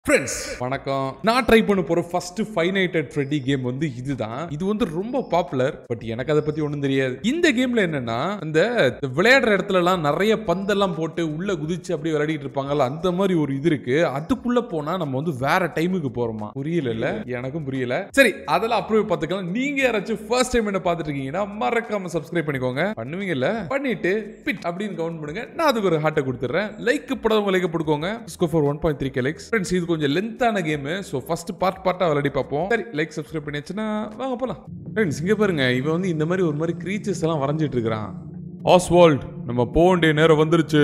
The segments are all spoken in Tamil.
ஃப்ரெண்ட்ஸ் வணக்கம் நான் ட்ரை பண்ண போற first five nights at Freddy game வந்து இதுதான் இது வந்து ரொம்ப பாப்புலர் பட் எனக்கு அதை பத்தி ஒன்றும் தெரியாது இந்த கேம்ல என்னன்னா இந்த விளையாடுற இடத்துல எல்லாம் நிறைய பந்தெல்லாம் போட்டு உள்ள குதிச்சு அப்படியே விளையாடிட்டு இருப்பாங்கல்ல அந்த மாதிரி ஒரு இது இருக்கு அதுக்குள்ள போனா நம்ம வந்து வேற டைமுக்கு போறோமா புரியல எனக்கும் புரியல சரி அதெல்லாம் அப்ரூவ் பார்த்துக்கலாம் நீங்க யாராச்சும் ஃபர்ஸ்ட் டைம் என்ன பார்த்துட்டு இருக்கீங்கன்னா மறக்காம சப்ஸ்கிரைப் பண்ணிக்கோங்க பண்ணுவீங்கல்ல பண்ணிட்டு பிட் அப்படின்னு கவுண்ட் பண்ணுங்க நான் அதுக்கு ஒரு ஹார்ட்டை கொடுத்துறேன் லைக் படாதவங்க லைக் போட்டுக்கோங்க go for one point three K likes friends இது கொஞ்சம் லென்த்தான கேம் ஸோ ஃபர்ஸ்ட் பார்ட் பார்ட்டா விளையாடி பார்ப்போம் சரி லைக் சப்ஸ்கிரைப் பண்ணியாச்சுன்னா வாங்க போலாம் ஃப்ரெண்ட்ஸ் இங்க பாருங்க இவன் வந்து இந்த மாதிரி ஒரு மாதிரி க்ரீச்சர்ஸ் எல்லாம் வரைஞ்சிட்டு இருக்கிறான் ஆஸ்வால்ட் நம்ம போக வேண்டிய நேரம் வந்துருச்சு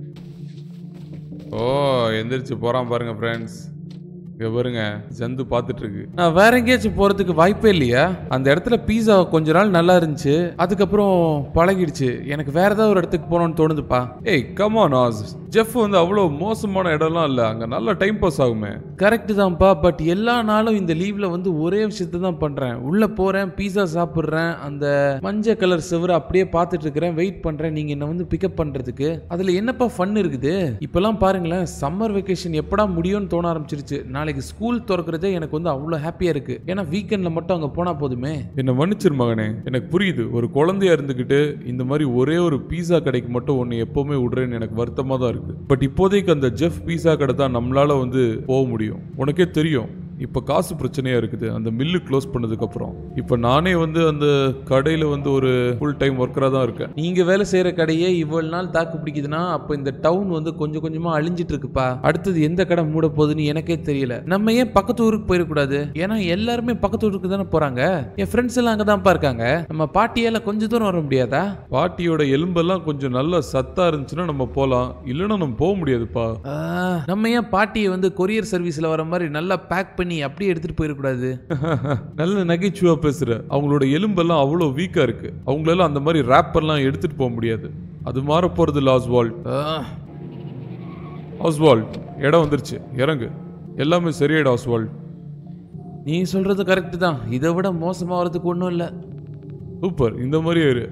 ஓ எந்திரிச்சு போறான் பாருங்க ஃப்ரெண்ட்ஸ் இங்க பாருங்க ஜந்து பார்த்துட்டு இருக்கு நான் வேற எங்கேயாச்சும் போறதுக்கு வாய்ப்பே இல்லையா அந்த இடத்துல பீஸா கொஞ்ச நாள் நல்லா இருந்துச்சு அதுக்கப்புறம் பழகிடுச்சு எனக்கு வேற ஏதாவது ஒரு இடத்துக்கு போகணும்னு தோணுதுப்பா ஏய் கமான் ஆஸ் ஜெஃப் வந்து அவ்வளோ மோசமான இடம்லாம் இல்லை அங்கே நல்ல டைம் பாஸ் ஆகுமே கரெக்ட் தான்ப்பா பட் எல்லா நாளும் இந்த லீவ்ல வந்து ஒரே விஷயத்தை தான் பண்றேன் உள்ள போறேன் பீஸா சாப்பிட்றேன் அந்த மஞ்சள் கலர் செவரை அப்படியே பார்த்துட்டு இருக்கிறேன் வெயிட் பண்றேன் நீங்க என்ன வந்து பிக்கப் பண்றதுக்கு அதுல என்னப்பா ஃபன் இருக்குது இப்பெல்லாம் பாருங்களேன் சம்மர் வெக்கேஷன் எப்படா முடியும்னு தோண ஆரம்பிச்சிருச்சு நாளைக்கு ஸ்கூல் திறக்கிறதே எனக்கு வந்து அவ்வளோ ஹாப்பியா இருக்கு ஏன்னா வீக்கெண்ட்ல மட்டும் அங்க போனா போதுமே என்ன மன்னிச்சிரு மகனே எனக்கு புரியுது ஒரு குழந்தையா இருந்துகிட்டு இந்த மாதிரி ஒரே ஒரு பீஸா கடைக்கு மட்டும் ஒன்று எப்பவுமே விடுறேன்னு எனக்கு வருத்தமா தான் இருக்கு பட் இப்போதைக்கு அந்த ஜெஃப் பீஸா கடை தான் நம்மளால வந்து போக முடியும் உனக்கே தெரியும் இப்போ காசு பிரச்சனையா இருக்குது அந்த மில்லு க்ளோஸ் பண்ணதுக்கு அப்புறம் இப்போ நானே வந்து அந்த கடையில வந்து ஒரு ஃபுல் டைம் ஒர்க்கரா தான் இருக்கேன் நீங்க வேலை செய்யற கடையே இவ்வளவு நாள் தாக்கு பிடிக்குதுன்னா அப்போ இந்த டவுன் வந்து கொஞ்சம் கொஞ்சமா அழிஞ்சிட்டு இருக்குப்பா அடுத்தது எந்த கடை மூட போகுதுன்னு எனக்கே தெரியல நம்ம ஏன் பக்கத்து ஊருக்கு போயிடக்கூடாது ஏன்னா எல்லாருமே பக்கத்து ஊருக்கு தானே போறாங்க என் ஃப்ரெண்ட்ஸ் எல்லாம் அங்கதான்ப்பா இருக்காங்க நம்ம பாட்டியால கொஞ்ச தூரம் வர முடியாதா பாட்டியோட எலும்பெல்லாம் கொஞ்சம் நல்ல சத்தா இருந்துச்சுன்னா நம்ம போலாம் இல்லைன்னா நம்ம போக முடியாதுப்பா நம்ம ஏன் பாட்டியை வந்து கொரியர் சர்வீஸ்ல வர மாதிரி நல்லா பேக் பண்ணி அப்படியே எடுத்துட்டு போயிடக்கூடாது நல்ல நகைச்சுவா பேசுற அவங்களோட எலும்பெல்லாம் அவ்வளோ வீக்கா இருக்கு அவங்களால அந்த மாதிரி ரேப்பர்லாம் எடுத்துட்டு போக முடியாது அது மாற போறது இல்ல ஆஸ்வால்ட் ஆஸ்வால்ட் இடம் வந்துருச்சு இறங்கு எல்லாமே சரியாயிடும் ஆஸ்வால்ட் நீ சொல்றது கரெக்ட் தான் இதை விட மோசமா வரதுக்கு ஒன்றும் இல்லை சூப்பர் இந்த மாதிரியே இரு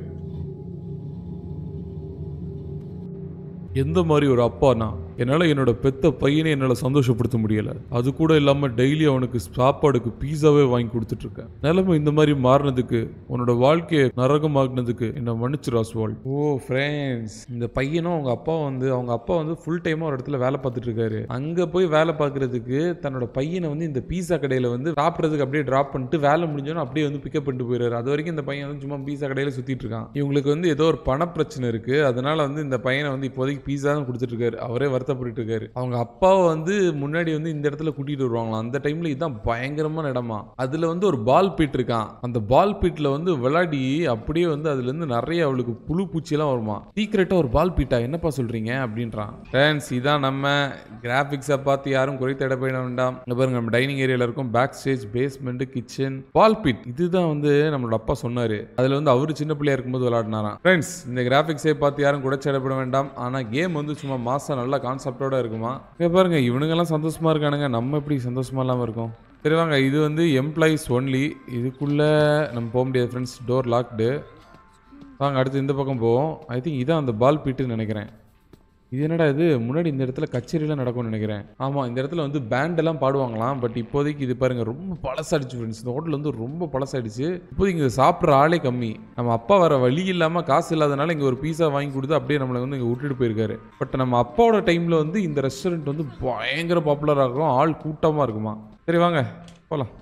எந்த மாதிரி ஒரு அப்பானா என்னால் என்னோட பெத்த பையனை என்னால் சந்தோஷப்படுத்த முடியல அது கூட இல்லாமல் டெய்லி அவனுக்கு சாப்பாடுக்கு பீஸாவே வாங்கி கொடுத்துட்டு இருக்கேன் நிலைமை இந்த மாதிரி மாறினதுக்கு உன்னோட வாழ்க்கையை நரகமாக்குனதுக்கு என்ன மன்னிச்சிரு ஆஸ்வால்ட் ஓ ஃப்ரெண்ட்ஸ் இந்த பையனும் அவங்க அப்பா வந்து அவங்க அப்பா வந்து ஃபுல் டைமாக ஒரு இடத்துல வேலை பார்த்துட்டு இருக்காரு அங்கே போய் வேலை பார்க்கறதுக்கு தன்னோட பையனை வந்து இந்த பீஸா கடையில் வந்து சாப்பிட்றதுக்கு அப்படியே ட்ராப் பண்ணிட்டு வேலை முடிஞ்சோன்னு அப்படியே வந்து பிக்கப் பண்ணிட்டு போயிடுறாரு அது வரைக்கும் இந்த பையன் வந்து சும்மா பீஸா கடையில் சுற்றிட்டு இருக்கான் இவங்களுக்கு வந்து ஏதோ ஒரு பண பிரச்சனை இருக்கு அதனால வந்து இந்த பையனை வந்து இப்போதைக்கு பீஸா தான் கொடுத்துட்டு இருக்காரு அவரே வருத்தப்பட்டு இருக்காரு அவங்க அப்பாவை வந்து முன்னாடி வந்து இந்த இடத்துல கூட்டிட்டு வருவாங்களாம் அந்த டைம்ல இதுதான் பயங்கரமான இடமா அதுல வந்து ஒரு பால் பீட் இருக்கான் அந்த பால் பீட்ல வந்து விளையாடி அப்படியே வந்து அதுல இருந்து நிறைய அவளுக்கு புழு பூச்சி எல்லாம் வருமா சீக்கிரட்டா ஒரு பால் பீட்டா என்னப்பா சொல்றீங்க அப்படின்றான் ஃப்ரெண்ட்ஸ் இதான் நம்ம கிராபிக்ஸை பார்த்து யாரும் குறை தேட போயிட வேண்டாம் இங்க பாருங்க நம்ம டைனிங் ஏரியால இருக்கும் back stage basement kitchen ball pit இதுதான் வந்து நம்மளோட அப்பா சொன்னாரு அதுல வந்து அவரு சின்ன பிள்ளையா இருக்கும்போது விளையாடினாராம் ஃப்ரெண்ட்ஸ் இந்த கிராபிக்ஸை பார்த்து யாரும் குறைச்சிடப்பட வேண்டாம் ஆனா கேம் வந்து சும்மா மாசம் நல்ல கான்செப்டோட இருக்குமா இங்க பாருங்க இவனுங்கெல்லாம் சந்தோஷமா இருக்கானுங்க நம்ம எப்படி சந்தோஷமா இல்லாம இருக்கோம் சரி வாங்க இது வந்து எம்ப்ளாயிஸ் ஒன்லி இதுக்குள்ள நம்ம போக முடியாது ஃப்ரெண்ட்ஸ் டோர் லாக்டு வாங்க அடுத்து இந்த பக்கம் போவோம் ஐ திங்க் இதான் அந்த பால் பீட்டுன்னு நினைக்கிறேன் இது என்னடா இது முன்னாடி இந்த இடத்துல கச்சேரிலாம் நடக்கும்னு நினைக்கிறேன் ஆமாம் இந்த இடத்துல வந்து பேண்ட் எல்லாம் பாடுவாங்களாம் பட் இப்போதைக்கு இது பாருங்க ரொம்ப பழசாயிடுச்சு ஃப்ரெண்ட்ஸ் இந்த ஹோட்டல் வந்து ரொம்ப பழசாயிடுச்சு இப்போதைக்கு இங்கே சாப்பிட்ற ஆளே கம்மி நம்ம அப்பா வர வழி இல்லாமல் காசு இல்லாதனால இங்கே ஒரு பீஸா வாங்கி கொடுத்து அப்படியே நம்மளை வந்து இங்கே விட்டுட்டு போயிருக்காரு பட் நம்ம அப்பாவோட டைமில் வந்து இந்த ரெஸ்டாரண்ட் வந்து பயங்கர பாப்புலராக இருக்கும் ஆள் கூட்டமாக இருக்குமா சரி வாங்க போகலாம்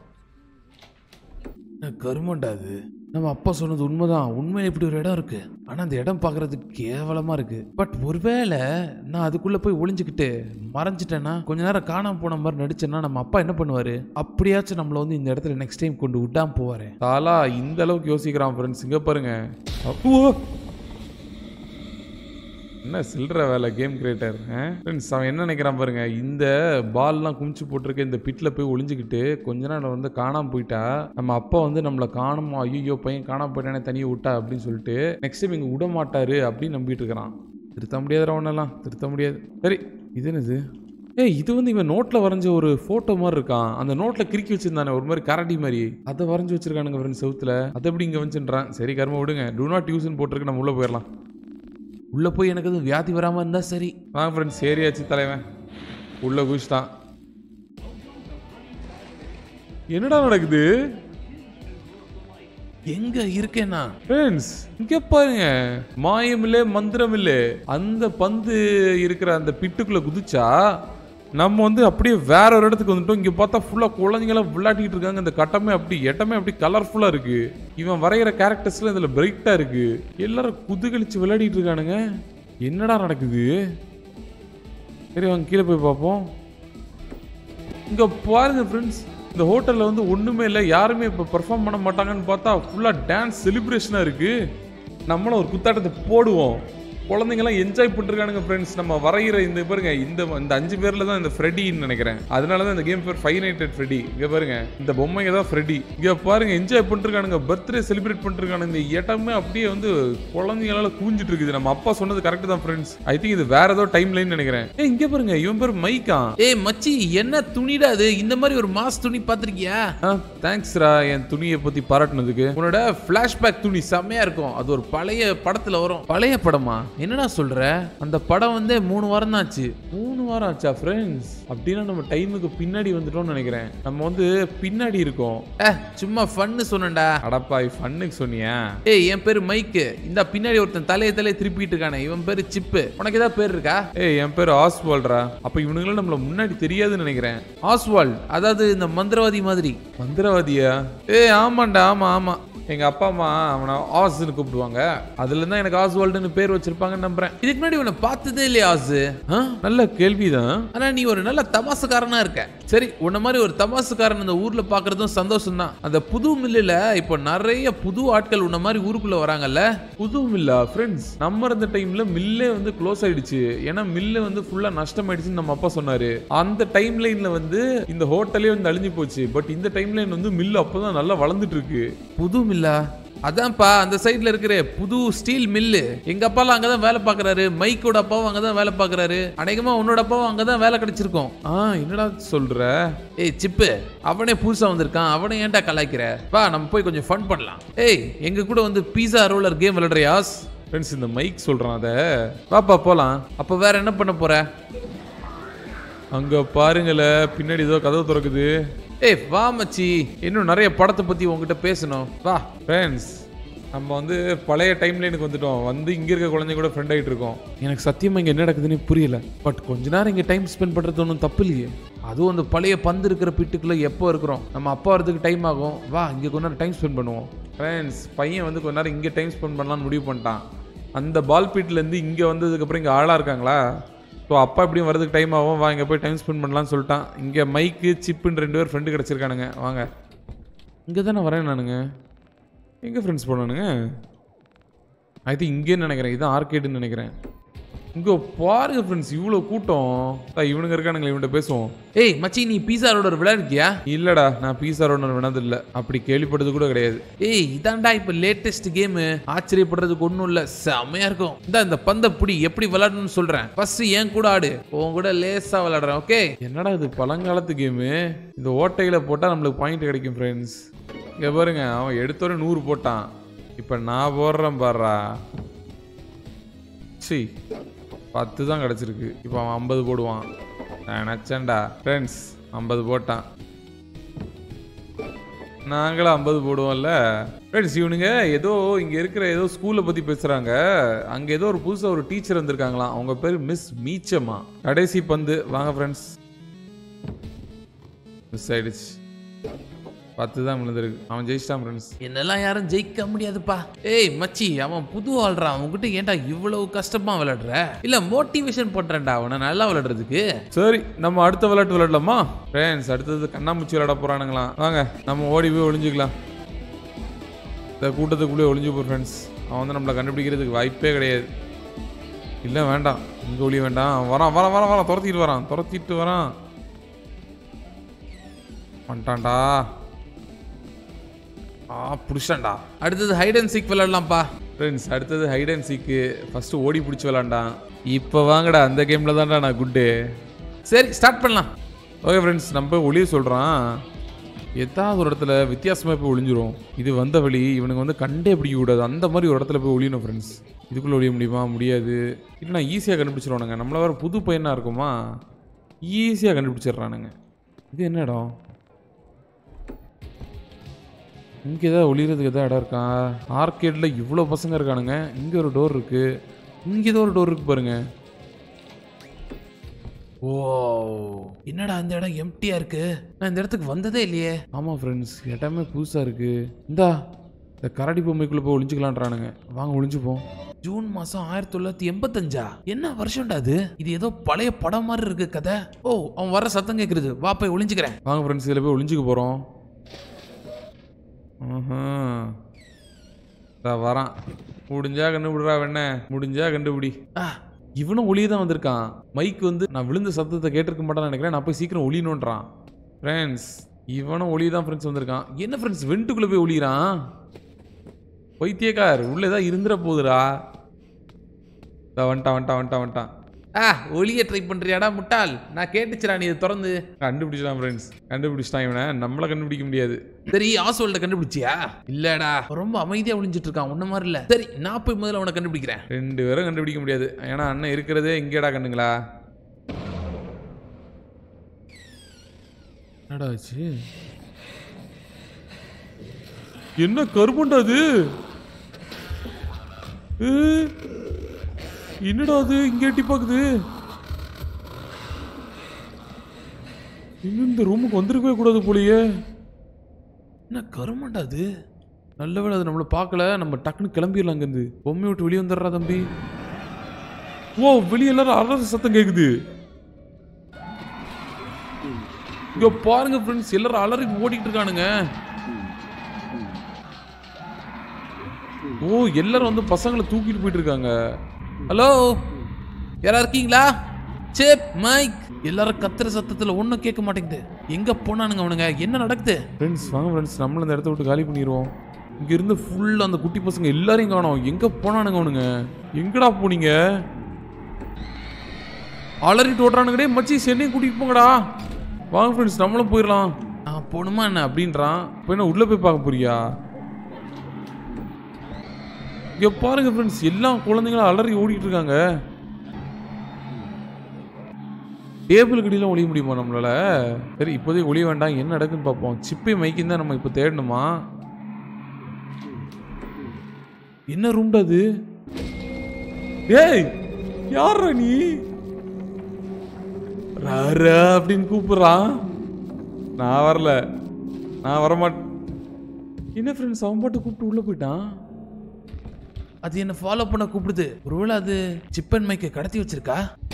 கருமண்டா அது நம்ம அப்பா சொன்னது உண்மைதான் உண்மையில இப்படி ஒரு இடம் இருக்கு ஆனா அந்த இடம் பார்க்கிறதுக்கு கேவலமா இருக்கு பட் ஒருவேளை நான் அதுக்குள்ள போய் ஒளிஞ்சுக்கிட்டு மறைஞ்சிட்டேன்னா கொஞ்ச நேரம் காணாம போன மாதிரி நடிச்சேன்னா நம்ம அப்பா என்ன பண்ணுவாரு அப்படியாச்சும் நம்மள வந்து இந்த இடத்துல நெக்ஸ்ட் டைம் கொண்டு விட்டாம போவாரு தாலா இந்த அளவுக்கு யோசிக்கிறான் ஃப்ரெண்ட்ஸ் இங்க பாருங்க அப்போ என்ன சில்லற வேலை கேம் கிரியேட்டர் ஃப்ரெண்ட்ஸ் அவன் என்ன நினைக்கிறான் பாருங்க இந்த பால்லாம் குமிச்சு போட்டிருக்க இந்த பிட்டில் போய் ஒளிஞ்சுக்கிட்டு கொஞ்ச நேரம் வந்து காணாம போயிட்டா நம்ம அப்பா வந்து நம்மளை காணுமோ ஐயோ பையன் காணாம போயிட்டானே தனியாக விட்டா அப்படின்னு சொல்லிட்டு நெக்ஸ்ட் டைம் இங்கே விட மாட்டாரு அப்படின்னு நம்பிட்டு இருக்கிறான் திருத்த முடியாதுடா ஒன்றெல்லாம் திருத்த முடியாது சரி இது என்னது ஏய் இது வந்து இவன் நோட்டில் வரைஞ்ச ஒரு ஃபோட்டோ மாதிரி இருக்கான் அந்த நோட்டில் கிறுக்கி வச்சிருந்தானே ஒரு மாதிரி கரடி மாதிரி அதை வரைஞ்சி வச்சிருக்கானுங்க ஃப்ரெண்ட்ஸ் செவுத்துல அதை எப்படி இங்கே வந்துச்சுன்றான் சரி கர்ம விடுங்க டூ நாட் யூஸ்னு போட்டிருக்கு நம்ம உள்ளே போயிடலாம் உள்ளே போய் எனக்கு எதுவும் வியாதி வராமல் இருந்தால் சரி வாங்க ஃப்ரெண்ட்ஸ் ஏரியாச்சு தலைவன் உள்ளே குதிச்சிட்டான் என்னடா நடக்குது எங்க இருக்கேனா ஃப்ரெண்ட்ஸ் இங்க பாருங்க மாயம் இல்ல மந்திரம் இல்ல அந்த பந்து இருக்கிற அந்த பிட்டுக்குள்ள குதிச்சா நம்ம வந்து அப்படியே வேற ஒரு இடத்துக்கு வந்துட்டோம் இங்க பார்த்தா ஃபுல்லா குழந்தைங்களாம் விளையாடிட்டு இருக்காங்க இந்த கட்டமே அப்படி இடமே அப்படி கலர்ஃபுல்லா இருக்கு இவன் வரைகிற கேரக்டர்ஸ்ல இதுல பிரைட்டா இருக்கு எல்லாரும் குதுகலிச்சு விளையாடிட்டு இருக்கானுங்க என்னடா நடக்குது சரி வாங்க கீழே போய் பார்ப்போம் இங்க பாருங்க ஃப்ரெண்ட்ஸ் இந்த ஹோட்டல்ல வந்து ஒண்ணுமே இல்லை யாருமே இப்போ பெர்ஃபார்ம் பண்ண மாட்டாங்கன்னு பார்த்தா ஃபுல்லா டான்ஸ் செலிப்ரேஷனா இருக்கு நம்மளும் ஒரு குத்தாட்டத்தை போடுவோம் குழந்தைங்கலாம் என்ஜாய் பண்ணிருக்கானுங்க ஃப்ரெண்ட்ஸ் நம்ம வரைகிற இந்த பாருங்க இந்த இந்த அஞ்சு பேர்ல தான் இந்த ஃப்ரெடின்னு நினைக்கிறேன் அதனால தான் இந்த கேம் பேர் ஃபைவ் நைட்டட் ஃப்ரெடி இங்க பாருங்க இந்த பொம்மைங்க தான் ஃப்ரெடி இங்க பாருங்க என்ஜாய் பண்ணிருக்கானுங்க பர்த்டே செலிப்ரேட் பண்ணிருக்கானுங்க இந்த இடமே அப்படியே வந்து குழந்தைங்களால கூஞ்சிட்டு இருக்குது நம்ம அப்பா சொன்னது கரெக்ட் தான் ஃப்ரெண்ட்ஸ் ஐ திங்க் இது வேற ஏதோ டைம் லைன் நினைக்கிறேன் ஏ இங்க பாருங்க இவன் பேர் மைக்கா ஏய் மச்சி என்ன துணிடா அது இந்த மாதிரி ஒரு மாஸ் துணி பாத்திருக்கியா தேங்க்ஸ்ரா என் துணியை பத்தி பாராட்டினதுக்கு உன்னோட பிளாஷ்பேக் துணி செம்மையா இருக்கும் அது ஒரு பழைய படத்துல வரும் பழைய படமா என்னடா சொல்ற அந்த படம் வந்து மூணு வாரம் தான் ஆச்சு மூணு வாரம் ஆச்சா ஃப்ரெண்ட்ஸ் அப்படின்னா நம்ம டைமுக்கு பின்னாடி வந்துட்டோம்னு நினைக்கிறேன் நம்ம வந்து பின்னாடி இருக்கோம் ஏ சும்மா ஃபன்னு சொன்னேன்டா அடப்பாய் ஃபன்னுக்கு சொன்னியா ஏய் என் பேரு மைக்கு இந்த பின்னாடி ஒருத்தன் தலையை தலையை திருப்பிட்டு இருக்கானே இவன் பேரு சிப்பு உனக்கு ஏதாவது பேர் இருக்கா ஏய் என் பேர் ஆஸ்வால்ட்ரா அப்ப இவனுங்களும் நம்மள முன்னாடி தெரியாதுன்னு நினைக்கிறேன் ஆஸ்வால்ட் அதாவது இந்த மந்திரவாதி மாதிரி மந்திரவாதியா ஏய் ஆமாண்டா ஆமா ஆமா எங்க அப்பா அம்மா அவனை ஆஸ்ன்னு கூப்பிடுவாங்க அதுல தான் எனக்கு ஆஸ்வால்டுன்னு பேர் வச்சிருப்பாங்கன்னு நம்புறேன் இதுக்கு முன்னாடி உன்னை பார்த்ததே இல்லையா ஆசு ஆ, நல்ல கேள்விதான் ஆனா நீ ஒரு நல்ல தமாசுக்காரனா இருக்க சரி உன்ன மாதிரி ஒரு தமாசுக்காரன் இந்த ஊர்ல பாக்குறதும் சந்தோஷம் தான் அந்த புது மில்லுல இப்போ நிறைய புது ஆட்கள் உன்ன மாதிரி ஊருக்குள்ள வராங்கல்ல புது மில்லா ஃப்ரெண்ட்ஸ் நம்ம இருந்த டைம்ல மில்லே வந்து க்ளோஸ் ஆயிடுச்சு ஏன்னா மில்லு வந்து ஃபுல்லா நஷ்டம் ஆயிடுச்சுன்னு நம்ம அப்பா சொன்னாரு அந்த டைம் லைன்ல வந்து இந்த ஹோட்டலே வந்து அழிஞ்சு போச்சு பட் இந்த டைம் லைன் வந்து மில்லு அப்பதான் நல்லா வளர்ந்துட்டு இருக்கு புது மில்லா அதான்ப்பா அந்த சைடுல இருக்கிற புது ஸ்டீல் மில்லு எங்க அப்பாலாம் அங்கதான் வேலை பாக்குறாரு மைக்கோட அப்பாவும் அங்கதான் வேலை பாக்குறாரு அநேகமா உன்னோட அப்பாவும் அங்கதான் வேலை கிடைச்சிருக்கும் ஆ என்னடா சொல்ற ஏய் சிப்பு அவனே புதுசா வந்திருக்கான் அவனை ஏன்டா கலாய்க்கிற வா நம்ம போய் கொஞ்சம் ஃபன் பண்ணலாம் ஏய் எங்க கூட வந்து பீஸா ரோலர் கேம் விளையாடுறியாஸ் ஃப்ரெண்ட்ஸ் இந்த மைக் சொல்றான் அத வாப்பா போலாம் அப்ப வேற என்ன பண்ண போற அங்க பாருங்களே பின்னாடி ஏதோ கதவு திறக்குது ஏய் வா மச்சி இன்னும் நிறைய படத்தை பத்தி உங்ககிட்ட பேசணும் வா ஃப்ரெண்ட்ஸ் நம்ம வந்து பழைய டைம் லைனுக்கு வந்துட்டோம் வந்து இங்க இருக்க குழந்தைங்க கூட ஃப்ரெண்ட் ஆயிட்டு இருக்கோம் எனக்கு சத்தியமா இங்க என்ன நடக்குதுன்னு புரியல பட் கொஞ்ச நேரம் இங்க டைம் ஸ்பெண்ட் பண்றது ஒன்றும் தப்பு இல்லையே அதுவும் அந்த பழைய பந்து இருக்கிற பிட்டுக்குள்ள எப்போ இருக்கிறோம் நம்ம அப்பா வரதுக்கு டைம் ஆகும் வா இங்க கொஞ்ச நேரம் டைம் ஸ்பெண்ட் பண்ணுவோம் ஃப்ரெண்ட்ஸ் பையன் வந்து கொஞ்ச நேரம் இங்கே டைம் ஸ்பெண்ட் பண்ணலாம்னு முடிவு பண்ணிட்டான் அந்த பால் பீட்லேருந்து இங்கே வந்ததுக்கப்புறம் இங்கே ஆளாக இருக்காங்களா ஸோ அப்பா எப்படியும் வரதுக்கு டைம் ஆகும் வா இங்கே போய் டைம் ஸ்பெண்ட் பண்ணலாம்னு சொல்லிட்டான் இங்கே மைக்கு சிப்புன்னு ரெண்டு பேர் ஃப்ரெண்டு கிடச்சிருக்கானுங்க வாங்க இங்கே தானே வரேன் நானுங்க எங்கே ஃப்ரெண்ட்ஸ் போனானுங்க ஐ திங்க் இங்கேன்னு நினைக்கிறேன் இதுதான் ஆர்கேடுன்னு நினைக்கிறேன் இங்கே பாருங்க ஃப்ரெண்ட்ஸ் இவ்வளோ கூட்டம் அதான் இவனுங்க இருக்கானுங்களே இவன்கிட்ட பேசுவோம் ஏய் மச்சி நீ பீஸா ரோலர் விளையாடுக்கியா இல்லைடா நான் பீஸா ரோடு வினதில்லை அப்படி கேள்விப்பட்டது கூட கிடையாது ஏய் இதான்டா இப்ப லேட்டஸ்ட் கேம் ஆச்சரியப்படுறதுக்கு ஒண்ணும் இல்ல செமையா இருக்கும் இந்த இந்த பந்த புடி எப்படி விளையாடணும்னு சொல்றேன் ஃபர்ஸ்ட் என் கூட ஆடு உன் கூட லேசா விளையாடுறேன் ஓகே என்னடா இது பழங்காலத்து கேமு இந்த ஓட்டையில் போட்டால் நம்மளுக்கு பாயிண்ட் கிடைக்கும் ஃப்ரெண்ட்ஸ் இங்கே பாருங்க அவன் எடுத்தோடனே நூறு போட்டான் இப்போ நான் போடுறேன் பாடுறா சி பத்து தான் கிடச்சிருக்கு இப்போ அவன் ஐம்பது போடுவான் நான் நினச்சேன்டா ஃப்ரெண்ட்ஸ் ஐம்பது போட்டான் நாங்களும் ஐம்பது போடுவோம்ல ஃப்ரெண்ட்ஸ் இவனுங்க ஏதோ இங்கே இருக்கிற ஏதோ ஸ்கூலை பற்றி பேசுகிறாங்க அங்கே ஏதோ ஒரு புதுசாக ஒரு டீச்சர் வந்திருக்காங்களாம் அவங்க பேர் மிஸ் மீச்சம்மா கடைசி பந்து வாங்க ஃப்ரெண்ட்ஸ் மிஸ் ஆயிடுச்சு பத்து தான் விழுந்திருக்கு அவன் ஜெயிச்சிட்டான் ஃப்ரெண்ட்ஸ் என்னெல்லாம் யாரும் ஜெயிக்க முடியாதுப்பா ஏய் மச்சி அவன் புது ஆள்றான் அவன்கிட்ட ஏன்டா இவ்வளவு கஷ்டமா விளையாடுற இல்ல மோட்டிவேஷன் பண்றேன்டா அவனை நல்லா விளையாடுறதுக்கு சரி நம்ம அடுத்த விளையாட்டு விளையாடலாமா ஃப்ரெண்ட்ஸ் அடுத்தது கண்ணாமூச்சி விளையாட போகிறானுங்களாம் வாங்க நம்ம ஓடி போய் ஒளிஞ்சுக்கலாம் இந்த கூட்டத்துக்குள்ளே ஒளிஞ்சு போ ஃப்ரெண்ட்ஸ் அவன் வந்து நம்மளை கண்டுபிடிக்கிறதுக்கு வாய்ப்பே கிடையாது இல்லை வேண்டாம் இங்கே ஒளி வேண்டாம் அவன் வரான் வரான் வரான் வரான் துரத்திட்டு வரான் துரத்திட்டு வரான் வந்துட்டான்டா ஆ பிடிச்சான்டா அடுத்தது ஹைட் அண்ட் சீக் விளையாடலாம்ப்பா ஃப்ரெண்ட்ஸ் அடுத்தது ஹைட் அண்ட் சீக்கு ஃபஸ்ட்டு ஓடி பிடிச்சி விளாண்டான் இப்போ வாங்கடா அந்த கேமில் தான்டா நான் குட்டு சரி ஸ்டார்ட் பண்ணலாம் ஓகே ஃப்ரெண்ட்ஸ் நம்ம போய் ஒளிய சொல்கிறான் ஏதாவது ஒரு இடத்துல வித்தியாசமாக போய் ஒளிஞ்சிரும் இது வந்த வழி இவனுக்கு வந்து கண்டே பிடிக்க கூடாது அந்த மாதிரி ஒரு இடத்துல போய் ஒளியணும் ஃப்ரெண்ட்ஸ் இதுக்குள்ளே ஒளிய முடியுமா முடியாது இல்லைனா ஈஸியாக கண்டுபிடிச்சிருவானுங்க நம்மள வேறு புது பையனாக இருக்குமா ஈஸியாக கண்டுபிடிச்சிடுறானுங்க இது என்ன இடம் இங்கே ஏதாவது ஒளிகிறதுக்கு எதாவது இடம் இருக்கா ஆர்கேடில் இவ்வளோ பசங்க இருக்கானுங்க இங்கே ஒரு டோர் இருக்கு இங்கே ஏதோ ஒரு டோர் இருக்கு பாருங்க ஓ என்னடா அந்த இடம் எம்டியா இருக்கு நான் இந்த இடத்துக்கு வந்ததே இல்லையே ஆமாம் ஃப்ரெண்ட்ஸ் இடமே புதுசாக இருக்கு இந்தா இந்த கரடி பொம்மைக்குள்ளே போய் ஒளிஞ்சுக்கலான்றானுங்க வாங்க ஒளிஞ்சுப்போம் ஜூன் மாசம் ஆயிரத்தி தொள்ளாயிரத்தி எண்பத்தஞ்சா என்ன வருஷம்டா அது இது ஏதோ பழைய படம் மாதிரி இருக்கு கதை ஓ அவன் வர சத்தம் கேக்குறது வா போய் ஒளிஞ்சுக்கிறேன் வாங்க ஃப்ரெண்ட்ஸ் இதில் போய் ஒளிஞ்சுக்க போகிறோம் வரான் முடிஞ்சா கண்டுபிடுறா வெண்ண முடிஞ்சா கண்டுபிடி ஆ இவனும் ஒளியே தான் வந்திருக்கான் மைக் வந்து நான் விழுந்த சத்தத்தை கேட்டிருக்க மாட்டேன்னு நினைக்கிறேன் நான் போய் சீக்கிரம் ஒளியணுன்றான் ஃப்ரெண்ட்ஸ் இவனும் ஒளி தான் ஃப்ரெண்ட்ஸ் வந்திருக்கான் என்ன ஃப்ரெண்ட்ஸ் வெண்ட்டுக்குள்ளே போய் ஒளிகிறான் பைத்தியக்கார் உள்ளே தான் இருந்துட போகுதுடா இதோ வந்துட்டான் வந்துட்டான் வந்துட்டான் வந்துட்டான் ஆ ஒளிய ட்ரை பண்றியாடா முட்டாள் நான் கேட்டுச்சுடா நீ இதை திறந்து கண்டுபிடிச்சிட்டான் ஃப்ரெண்ட்ஸ் கண்டுபிடிச்சிட்டான் இவனை நம்மளை கண்டுபிடிக்க முடியாது சரி ஆசோல்ட கண்டுபிடிச்சியா இல்லடா ரொம்ப அமைதியா ஒளிஞ்சிட்டு இருக்கான் உன்ன மாதிரி இல்ல சரி நான் போய் முதல்ல அவனை கண்டுபிடிக்கிறேன் ரெண்டு பேரும் கண்டுபிடிக்க முடியாது ஏன்னா அண்ணன் இருக்கிறதே இங்கேடா கண்ணுங்களா என்னடா ஆச்சு என்ன கருமண்டா அது ஏ, என்னடா அது இங்க எட்டி பாக்குது இன்னும் இந்த ரூமுக்கு வந்திருக்கவே கூடாது போலயே என்ன கருமாண்டா அது நல்ல வேளை அது நம்மளை பார்க்கல நம்ம டக்குன்னு கிளம்பிடலாம் அங்கேருந்து பொம்மை விட்டு வெளியே வந்துடுறா தம்பி ஓ வெளியே எல்லாரும் அலற சத்தம் கேக்குது இங்க பாருங்க ஃப்ரெண்ட்ஸ் எல்லாரும் அலறி ஓடிட்டு இருக்கானுங்க ஓ எல்லாரும் வந்து பசங்களை தூக்கிட்டு போயிட்டு இருக்காங்க ஹலோ யாரா இருக்கீங்களா சேப் மைக் எல்லாரும் கத்துற சத்தத்துல ஒண்ணும் கேட்க மாட்டேங்குது எங்க போனானுங்க அவனுங்க என்ன நடக்குது ஃப்ரெண்ட்ஸ் வாங்க ஃப்ரெண்ட்ஸ் நம்மள இந்த இடத்த விட்டு காலி பண்ணிடுவோம் இங்க இருந்து ஃபுல்லா அந்த குட்டி பசங்க எல்லாரையும் காணோம் எங்க போனானுங்க அவனுங்க எங்கடா போனீங்க அலறிட்டு ஓட்டுறானுங்கடே மச்சி சென்னையும் கூட்டிட்டு போங்கடா வாங்க ஃப்ரெண்ட்ஸ் நம்மளும் போயிடலாம் நான் போகணுமா என்ன அப்படின்றான் இப்போ என்ன உள்ள போய் பார்க்க போறியா இங்க பாருங்க ஃப்ரெண்ட்ஸ் எல்லா குழந்தைங்களும் அலறி ஓடிட்டு இருக்காங்க டேபிள் கடியெல்லாம் ஒளிய முடியுமா நம்மளால சரி இப்போதைக்கு ஒளிய வேண்டாம் என்ன நடக்குன்னு பார்ப்போம் சிப்பை மைக்கும் தான் நம்ம இப்போ தேடணுமா என்ன ரூம்டா அது ஏய் யாரா நீ ராரா அப்படின்னு கூப்பிடுறான் நான் வரல நான் வரமாட்டேன் என்ன ஃப்ரெண்ட்ஸ் அவன் பாட்டு கூப்பிட்டு உள்ள போயிட்டான் அது என்ன ஃபாலோ பண்ண கூப்பிடுது ஒருவேளை அது சிப்பன் மைக்கை கடத்தி வச்சிருக்கா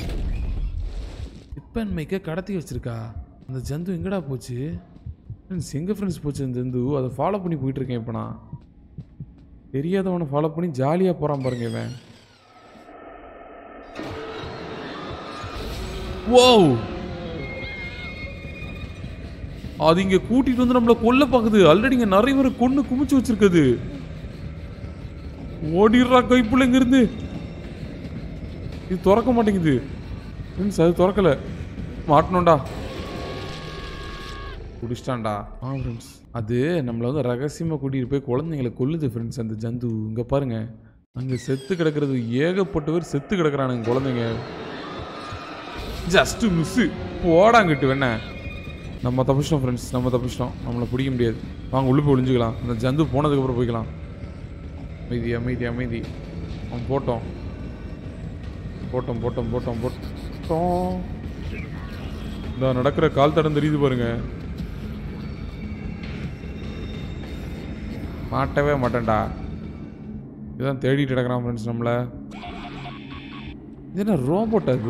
இப்பன் மைக்க கடத்தி வச்சிருக்கா அந்த ஜந்து எங்கடா போச்சு ஃப்ரெண்ட்ஸ் எங்க ஃப்ரெண்ட்ஸ் போச்சு அந்த ஜந்து அதை ஃபாலோ பண்ணி போயிட்டு இருக்கேன் இப்போ நான் தெரியாதவனை ஃபாலோ பண்ணி ஜாலியாக போகிறான் பாருங்க இவன் ஓ அது இங்க கூட்டிட்டு வந்து நம்மள கொல்ல பாக்குது ஆல்ரெடி இங்க நிறைய பேரை கொன்னு குமிச்சு வச்சிருக்குது ஓடிடுறா கைப்புள்ள இங்க இருந்து இது திறக்க மாட்டேங்குது ஃப்ரெண்ட்ஸ் அது திறக்கல மாட்டணும்டா குடிச்சிட்டான்டா ஆ ஃப்ரெண்ட்ஸ் அது நம்மளை வந்து ரகசியமாக கூட்டிகிட்டு போய் குழந்தைங்களை கொல்லுது ஃப்ரெண்ட்ஸ் அந்த ஜந்து இங்கே பாருங்க அங்கே செத்து கிடக்கிறது ஏகப்பட்ட பேர் செத்து கிடக்குறானுங்க குழந்தைங்க ஜஸ்ட்டு மிஸ்ஸு போடாங்கிட்டு வேணா நம்ம தப்பிச்சிட்டோம் ஃப்ரெண்ட்ஸ் நம்ம தப்பிச்சிட்டோம் நம்மளை பிடிக்க முடியாது வாங்க உள்ளே போய் ஒளிஞ்சுக்கலாம் அந்த ஜந்து போனதுக்கப்புறம் போய்க்கலாம் அமைதி அமைதி அமைதி அவன் போட்டோம் போட்டோம் போட்டோம் போட்டோம் போட்டோம் இந்த நடக்கிற கால் தடம் தெரியுது பாருங்க மாட்டவே மாட்டேன்டா இதான் தேடிட்டு கிடக்குறான் ஃப்ரெண்ட்ஸ் நம்மள இது என்ன ரோபோட் அது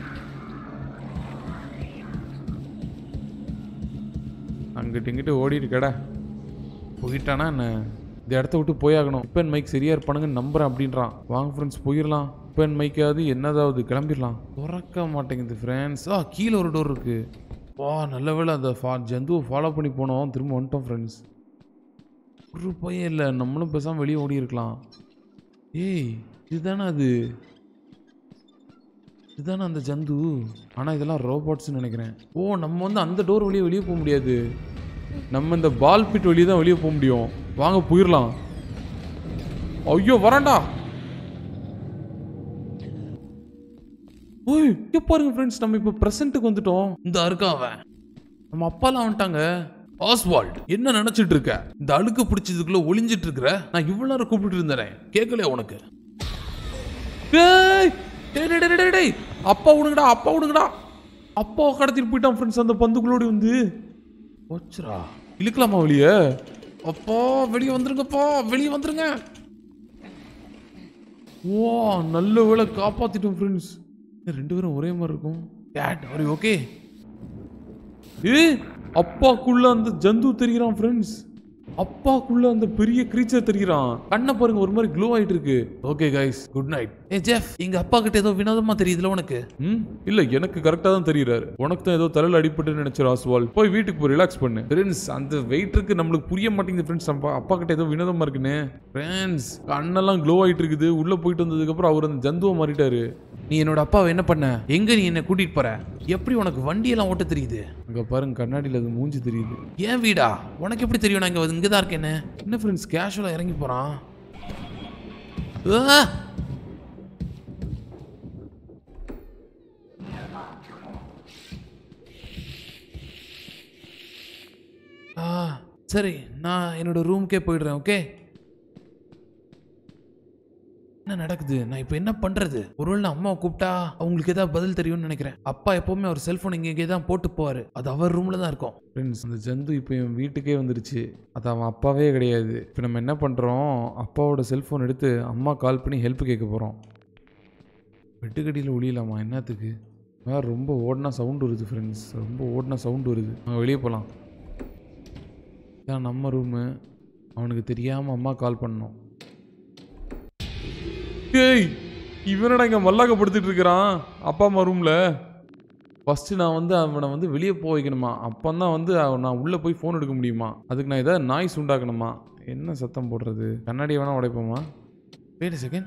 அங்கிட்டு இங்கிட்டு ஓடிட்டு கடை போயிட்டானா என்ன இந்த இடத்த விட்டு போயாகணும் இப்போ என் மைக் சரியா இருப்பானுங்கன்னு நம்புறேன் அப்படின்றான் வாங்க ஃப்ரெண்ட்ஸ் போயிடலாம் இப்போ என் மைக்காவது என்னதாவது கிளம்பிடலாம் திறக்க மாட்டேங்குது ஃப்ரெண்ட்ஸ் ஆ கீழே ஒரு டோர் இருக்கு வா நல்ல வேளை அந்த ஃபா ஜந்துவை ஃபாலோ பண்ணி போனோம் திரும்ப வந்துட்டோம் ஃப்ரெண்ட்ஸ் ஒரு பையன் இல்லை நம்மளும் பேசாமல் வெளியே ஓடி இருக்கலாம் ஏய் இதுதானே அது இதுதானே அந்த ஜந்து ஆனால் இதெல்லாம் ரோபோட்ஸ்னு நினைக்கிறேன் ஓ நம்ம வந்து அந்த டோர் வழியே வெளியே போக முடியாது நம்ம இந்த பால் பிட் வழியே தான் வெளியே போக முடியும் வாங்க போயிடலாம் ஐயோ வரேன்டா ஓய் இங்க பாருங்க ஃப்ரெண்ட்ஸ் நம்ம இப்போ ப்ரெசென்ட்டுக்கு வந்துட்டோம் இந்த இருக்கா அவன் நம்ம அப்பாலாம் வந்துட்டாங்க ஆஸ்வால்ட் என்ன நினைச்சிட்டு இருக்க இந்த அழுக்கு பிடிச்சதுக்குள்ள ஒளிஞ்சிட்டு இருக்கிற நான் இவ்வளவு நேரம் கூப்பிட்டு இருந்தேன் கேட்கலையா உனக்கு டேய் டேய், டேய், டேய், டேய், டேய். அப்பா விடுங்கடா அப்பா விடுங்கடா அப்பா கடத்திட்டு போயிட்டான் ஃப்ரெண்ட்ஸ் அந்த பந்துக்குள்ளோடி வந்து போச்சுரா இழுக்கலாமா வெளியே அப்பா வெளியே வந்துருங்கப்பா வெளியே வந்துருங்க வா நல்ல வேளை காப்பாத்திட்டோம் ஃப்ரெண்ட்ஸ் ரெண்டு பேரும் ஒரே மாதிரி இருக்கும் டேட் are you ஓகே ஏ அப்பாக்குள்ள அந்த ஜந்து தெரிகிறான் ஃப்ரெண்ட்ஸ் அப்பாக்குள்ள அந்த பெரிய கிரீச்சர் தெரிகிறான் கண்ணை பாருங்க ஒரு மாதிரி க்ளோ ஆயிட்டு இருக்கு ஓகே கைஸ் குட் நைட் ஏ ஜெஃப் எங்க அப்பா கிட்ட ஏதோ வினோதமா தெரியுதுல உனக்கு ம் இல்ல எனக்கு கரெக்டா தான் தெரியுறாரு உனக்கு தான் ஏதோ தலையில அடிபட்டு நினைச்சிரு ஆஸ்வால் போய் வீட்டுக்கு போய் ரிலாக்ஸ் பண்ணு ஃப்ரெண்ட்ஸ் அந்த வெயிட்டருக்கு நம்மளுக்கு புரிய மாட்டேங்குது ஃப்ரெண்ட்ஸ் அப்பா அப்பா கிட்ட ஏதோ வினோதமா இருக்குன்னு ஃப்ரெண்ட்ஸ் கண்ணெல்லாம் க்ளோ ஆயிட்டு இருக்குது உள்ள போயிட்டு வந்ததுக்கு அப்புறம் அவர் அந்த ஜந்துவை மாறிட்டாரு நீ என்னோட அப்பாவை என்ன பண்ண எங்க நீ என்ன கூட்டிட்டு போற எப்படி உனக்கு வண்டியெல்லாம் ஓட்ட தெரியுது அங்க பாருங்க கண்ணாடியில அது மூஞ்சி தெரியுது ஏன் வீடா உனக்கு எப்படி தெரியும் நான் இங்க இங்க தான் இருக்கேன்னு என்ன ஃப்ரெண்ட்ஸ் கேஷுவலா இறங்கி போறான் ஆ! ஆ சரி நான் என்னோட ரூமுக்கே போயிடுறேன் ஓகே என்ன நடக்குது நான் இப்போ என்ன பண்றது ஒருவேளை நான் அம்மாவை கூப்பிட்டா அவங்களுக்கு ஏதாவது பதில் தெரியும்னு நினைக்கிறேன் அப்பா எப்பவுமே அவர் செல்போன் இங்கே இங்கே தான் போட்டு போவாரு அது அவர் ரூம்ல தான் இருக்கும் ஃப்ரெண்ட்ஸ் அந்த ஜந்து இப்போ என் வீட்டுக்கே வந்துருச்சு அது அவன் அப்பாவே கிடையாது இப்போ நம்ம என்ன பண்ணுறோம் அப்பாவோட செல்ஃபோன் எடுத்து அம்மா கால் பண்ணி ஹெல்ப் கேட்க போகிறோம் வெட்டுக்கடியில் ஒளியலாமா என்னத்துக்கு வேற ரொம்ப ஓடினா சவுண்ட் வருது ஃப்ரெண்ட்ஸ் ரொம்ப ஓடினா சவுண்ட் வருது நம்ம வெளியே போகலாம் இதான் நம்ம ரூமு அவனுக்கு தெரியாமல் அம்மா கால் பண்ணோம் டேய் இவனடா இங்கே மல்லாக்கப்படுத்திட்டு இருக்கிறான் அப்பா அம்மா ரூமில் ஃபஸ்ட்டு நான் வந்து அவனை வந்து வெளியே போக வைக்கணுமா அப்போ தான் வந்து அவன் நான் உள்ளே போய் ஃபோன் எடுக்க முடியுமா அதுக்கு நான் ஏதாவது நாய்ஸ் உண்டாக்கணுமா என்ன சத்தம் போடுறது கண்ணாடியை வேணால் உடைப்போமா வெயிட் செகண்ட்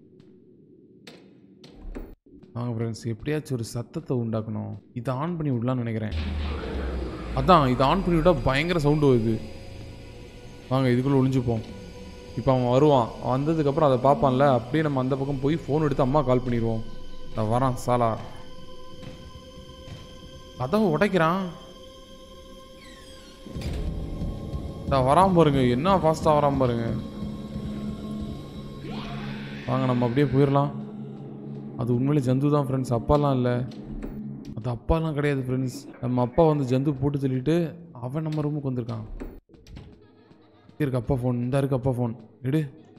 வாங்க ஃப்ரெண்ட்ஸ் எப்படியாச்சும் ஒரு சத்தத்தை உண்டாக்கணும் இதை ஆன் பண்ணி விடலாம்னு நினைக்கிறேன் அதான் இதை ஆன் பண்ணி விட்டால் பயங்கர சவுண்டு வருது வாங்க இதுக்குள்ளே ஒளிஞ்சுப்போம் இப்போ அவன் வருவான் வந்ததுக்கப்புறம் அதை பார்ப்பான்ல அப்படியே நம்ம அந்த பக்கம் போய் ஃபோன் எடுத்து அம்மா கால் பண்ணிடுவோம் நான் வரான் சாலா அதான் உடைக்கிறான் நான் வரான் பாருங்க என்ன ஃபாஸ்ட்டாக வரான் பாருங்க வாங்க நம்ம அப்படியே போயிடலாம் அது உண்மையிலே ஜந்து தான் ஃப்ரெண்ட்ஸ் அப்பாலாம் இல்லை அது அப்பாலாம் கிடையாது ஃப்ரெண்ட்ஸ் நம்ம அப்பா வந்து ஜந்து போட்டு சொல்லிட்டு அவன் நம்ம ரூமுக்கு வந்திருக்கான் இருக்கு அப்பா ஃபோன் இந்த இருக்கு அப்பா ஃபோன் எடு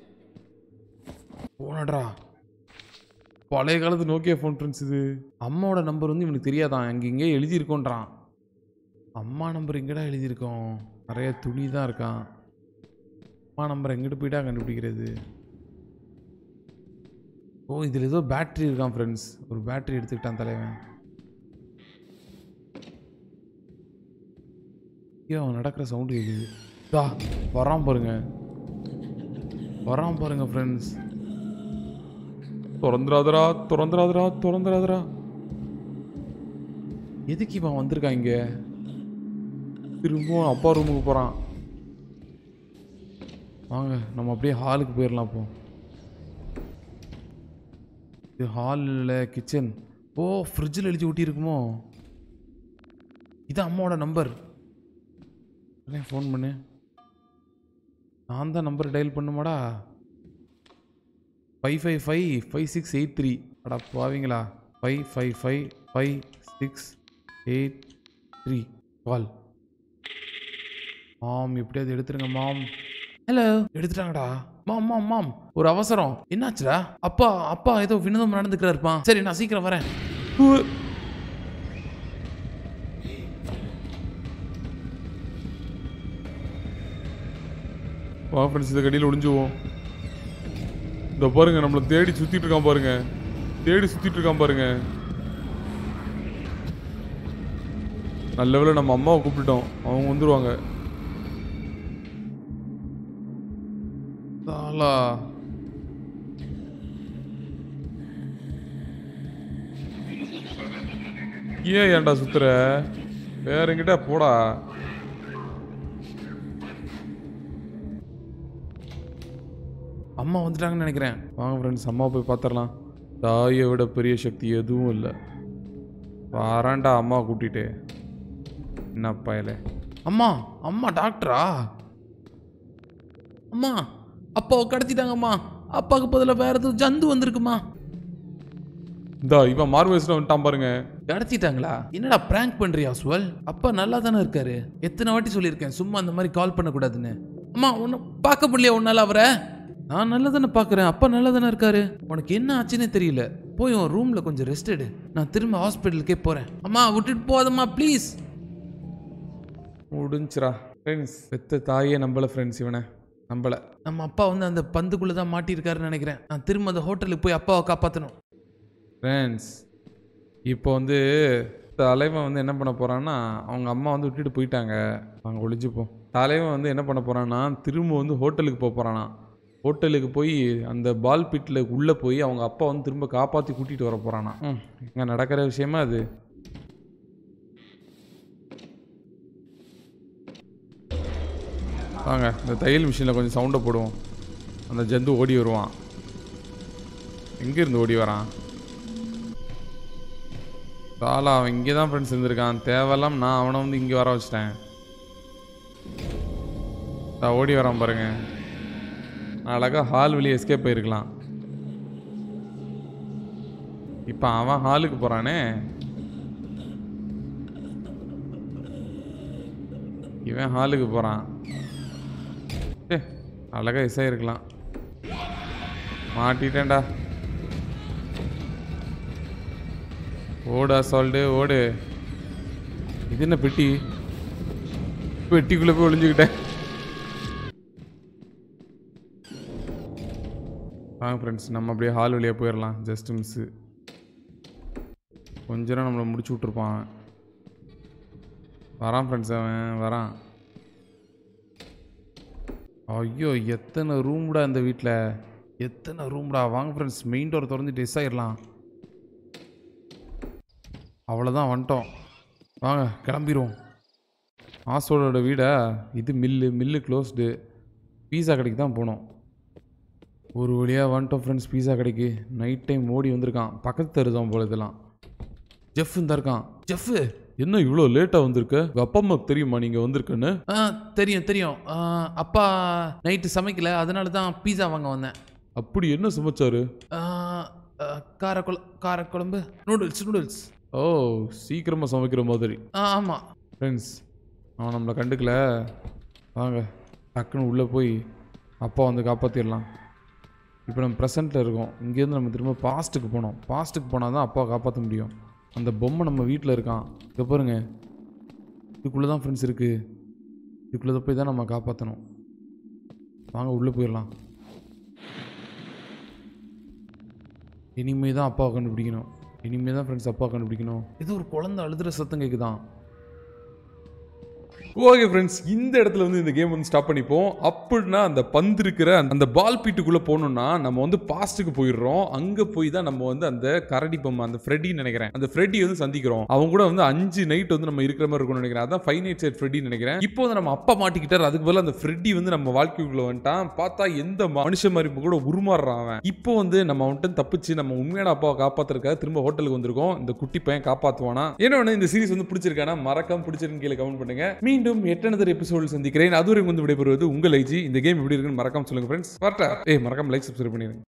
போனடா பழைய காலத்து நோக்கியா ஃபோன் ஃப்ரெண்ட்ஸ் இது அம்மாவோட நம்பர் வந்து இவனுக்கு தெரியாதான் அங்கே இங்கே எழுதியிருக்கோன்றான் அம்மா நம்பர் எங்கடா எழுதியிருக்கோம் நிறைய துணி தான் இருக்கான் அம்மா நம்பர் எங்கிட்டு போயிட்டா கண்டுபிடிக்கிறது ஓ இதில் ஏதோ பேட்டரி இருக்கான் ஃப்ரெண்ட்ஸ் ஒரு பேட்டரி எடுத்துக்கிட்டான் தலைவன் ஐயோ அவன் நடக்கிற சவுண்டு கேட்குது தா வரான் பாருங்க வரான் பாருங்க ஃப்ரெண்ட்ஸ் திறந்துராதரா திறந்துராதரா திறந்துராதரா எதுக்கு இவன் வந்திருக்கான் இங்க திரும்பவும் அப்பா ரூமுக்கு போகிறான் வாங்க நம்ம அப்படியே ஹாலுக்கு போயிடலாம் அப்போ இது ஹாலில் கிச்சன் ஓ ஃப்ரிட்ஜில் எழுதி ஒட்டி இருக்குமோ இது அம்மாவோட நம்பர் ஃபோன் பண்ணு நான் தான் நம்பர் டயல் பண்ணுமாடா five five five five six eight three அடா பாவீங்களா five five five five six eight three call mom எப்படியாவது எடுத்துருங்க மாம் ஹலோ எடுத்துட்டாங்கடா மாம் மாம் மாம் ஒரு அவசரம் என்னாச்சுடா அப்பா அப்பா ஏதோ வினோதம் நடந்துக்கிறாருப்பா சரி நான் சீக்கிரம் வரேன் வா ஃப்ரெண்ட்ஸ் இந்த கடியில் ஒளிஞ்சுவோம் இந்த பாருங்க நம்மளை தேடி சுத்திட்டு இருக்கான் பாருங்க தேடி சுத்திட்டு இருக்கான் பாருங்க நல்ல வேளை நம்ம அம்மாவை கூப்பிட்டுட்டோம் அவங்க வந்துருவாங்க தாலா ஏன் ஏன்டா சுத்துற வேற எங்கிட்ட போடா அம்மா வந்துட்டாங்கன்னு நினைக்கிறேன் வாங்க ஃப்ரெண்ட்ஸ் அம்மா போய் பார்த்துடலாம் தாயை விட பெரிய சக்தி எதுவும் இல்லை வாராண்டா அம்மா கூட்டிட்டு என்ன பயலே அம்மா அம்மா டாக்டரா அம்மா அப்பாவை கடத்திட்டாங்கம்மா அப்பாவுக்கு பதிலாக வேற எதுவும் ஜந்து வந்திருக்குமா இந்தா இவன் மார்வேஸ்ல வந்துட்டான் பாருங்க கடத்திட்டாங்களா என்னடா பிராங்க் பண்றியா சுவல் அப்பா நல்லா தானே இருக்காரு எத்தனை வாட்டி சொல்லியிருக்கேன் சும்மா அந்த மாதிரி கால் பண்ணக்கூடாதுன்னு அம்மா உன்னை பார்க்க முடியல உன்னால அவரை நான் நல்லா தானே பார்க்குறேன் அப்பா நல்லா தானே இருக்காரு உனக்கு என்ன ஆச்சுன்னே தெரியல போய் உன் ரூம்ல கொஞ்சம் ரெஸ்ட் எடு நான் திரும்ப ஹாஸ்பிட்டலுக்கே போறேன் அம்மா விட்டுட்டு போதம்மா ப்ளீஸ் முடிஞ்சிரா ஃப்ரெண்ட்ஸ் பெத்த தாயே நம்பல ஃப்ரெண்ட்ஸ் இவனை நம்பல நம்ம அப்பா வந்து அந்த பந்துக்குள்ள தான் மாட்டியிருக்காருன்னு நினைக்கிறேன் நான் திரும்ப அந்த ஹோட்டலுக்கு போய் அப்பாவை காப்பாற்றணும் ஃப்ரெண்ட்ஸ் இப்போ வந்து தலைவன் வந்து என்ன பண்ண போறான்னா அவங்க அம்மா வந்து விட்டுட்டு போயிட்டாங்க அவங்க ஒளிஞ்சுப்போம் தலைவன் வந்து என்ன பண்ண போறான்னா திரும்ப வந்து ஹோட்டலுக்கு போக போறானா ஹோட்டலுக்கு போய் அந்த பால் பிட்டில் உள்ளே போய் அவங்க அப்பா வந்து திரும்ப காப்பாற்றி கூட்டிகிட்டு வர போகிறானா ம் இங்கே நடக்கிற விஷயமா அது வாங்க இந்த தையல் மிஷினில் கொஞ்சம் சவுண்டை போடுவோம் அந்த ஜந்து ஓடி வருவான் எங்கேருந்து ஓடி வரான் சாலா அவன் இங்கே தான் ஃப்ரெண்ட்ஸ் இருந்திருக்கான் தேவையில்லாம் நான் அவனை வந்து இங்கே வர வச்சிட்டேன் தா, ஓடி வரான் பாருங்க நான் அழகாக ஹால் வெளியே எஸ்கேப் போயிருக்கலாம் இப்போ அவன் ஹாலுக்கு போகிறானே இவன் ஹாலுக்கு போகிறான் ஏ அழகாக எஸ்ஸாக இருக்கலாம் மாட்டிட்டேன்டா ஓடு அசால்ட்டு ஓடு இது என்ன பெட்டி பெட்டிக்குள்ளே போய் ஒளிஞ்சுக்கிட்டேன் வாங்க ஃப்ரெண்ட்ஸ் நம்ம அப்படியே ஹால் வழியாக போயிடலாம் ஜஸ்ட் மிஸ்ஸு கொஞ்ச நேரம் நம்மளை முடிச்சு விட்ருப்பான் அவன். வரான் ஃப்ரெண்ட்ஸ் அவன் வரான் ஐயோ எத்தனை ரூம்டா இந்த வீட்டில் எத்தனை ரூம்டா வாங்க ஃப்ரெண்ட்ஸ் மெயின் டோர் திறந்து டெஸ் ஆயிடலாம் அவ்வளோதான் வந்துட்டோம் வாங்க கிளம்பிடுவோம் ஆசோடோட வீடா இது மில்லு மில்லு க்ளோஸ்டு பீஸா கடைக்கு தான் போனோம் ஒரு வழியாக வந்துட்டோம் ஃப்ரெண்ட்ஸ் பீஸா கடைக்கு நைட் டைம் ஓடி வந்திருக்கான் பக்கத்து தெரு தான் போல இதெல்லாம் ஜெஃப் இந்த இருக்கான் ஜெஃப்பு என்ன இவ்வளோ லேட்டாக வந்திருக்க உங்க அப்பா அம்மாவுக்கு தெரியுமா நீங்கள் வந்திருக்கன்னு ஆ தெரியும் தெரியும் ஆ, அப்பா நைட்டு சமைக்கல அதனால தான் பீஸா வாங்க வந்தேன் அப்படி என்ன சமைச்சாரு ஆ, ஆ, காரக்குழ காரக்குழம்பு நூடுல்ஸ் நூடுல்ஸ் ஓ சீக்கிரமாக சமைக்கிற மாதிரி ஆ ஆமாம் ஃப்ரெண்ட்ஸ் அவன் நம்மளை கண்டுக்கல வாங்க டக்குன்னு உள்ளே போய் அப்பா வந்து காப்பாற்றிடலாம் இப்போ நம்ம ப்ரெசண்ட்டில் இருக்கோம் இங்கேருந்து நம்ம திரும்ப பாஸ்ட்டுக்கு போனோம் பாஸ்ட்டுக்கு போனால் தான் அப்பாவை காப்பாற்ற முடியும் அந்த பொம்மை நம்ம வீட்டில் இருக்கான் இங்கே பாருங்க இதுக்குள்ளே தான் ஃப்ரெண்ட்ஸ் இருக்குது இதுக்குள்ளே போய் தான் நம்ம காப்பாற்றணும் வாங்க உள்ளே போயிடலாம் இனிமே தான் அப்பாவை கண்டுபிடிக்கணும் இனிமே தான் ஃப்ரெண்ட்ஸ் அப்பாவை கண்டுபிடிக்கணும் இது ஒரு குழந்தை அழுதுற சத்தம் கேட்குதான் ஓகே ஃப்ரெண்ட்ஸ் இந்த இடத்துல வந்து இந்த கேம் வந்து ஸ்டாப் பண்ணிப்போம் அப்படின்னா அந்த பந்து இருக்கிற அந்த- அந்த பால் பீட்டுக்குள்ளே போகணும்னா நம்ம வந்து பாஸ்ட்டுக்கு போயிடுறோம் அங்கே போய் தான் நம்ம வந்து அந்த கரடி பொம்மை அந்த ஃப்ரெட்டின்னு நினைக்கிறேன் அந்த ஃப்ரெட்டி வந்து சந்திக்கிறோம் அவங்க கூட வந்து அஞ்சு நைட் வந்து நம்ம இருக்கிற மாதிரி இருக்கும்னு நினைக்கிறேன் அதான் ஃபைவ் நைட் சைட் ஃப்ரெட்டின்னு நினைக்கிறேன் இப்போ வந்து நம்ம அப்பா மாட்டிக்கிட்டார் அதுக்கு பதிலா அந்த ஃப்ரெட்டி வந்து நம்ம வாழ்க்கைக்குள்ள வந்துட்டான் பார்த்தா எந்த மனுஷன் மாதிரி கூட உருமாறுறான் அவன் இப்போ வந்து நம்ம அவன்கிட்ட தப்பிச்சு நம்ம உண்மையான அப்பாவை காப்பாத்துறதுக்காக திரும்ப ஹோட்டலுக்கு வந்திருக்கோம் இந்த குட்டி பையன் காப்பாத்துவானா என்ன ஒண்ணு இந்த சீரிஸ் வந்து பிடிச்சிருக்கானா மறக்காம பிடிச்சிருன்னு கீழே கமெண்ட் பண்ணுங்க மீண்டும் எட்டனதர் எபிசோடு சந்திக்கிறேன் அதுவரை வந்து விடைபெறுவது உங்கள் ஐஜி இந்த கேம் எப்படி இருக்குன்னு மறக்காம சொல்லுங்க ஃப்ரெண்ட்ஸ் வரட்டா ஏய் மறக்காம லைக் சப்ஸ்கிரைப் பண்ணிடுங்க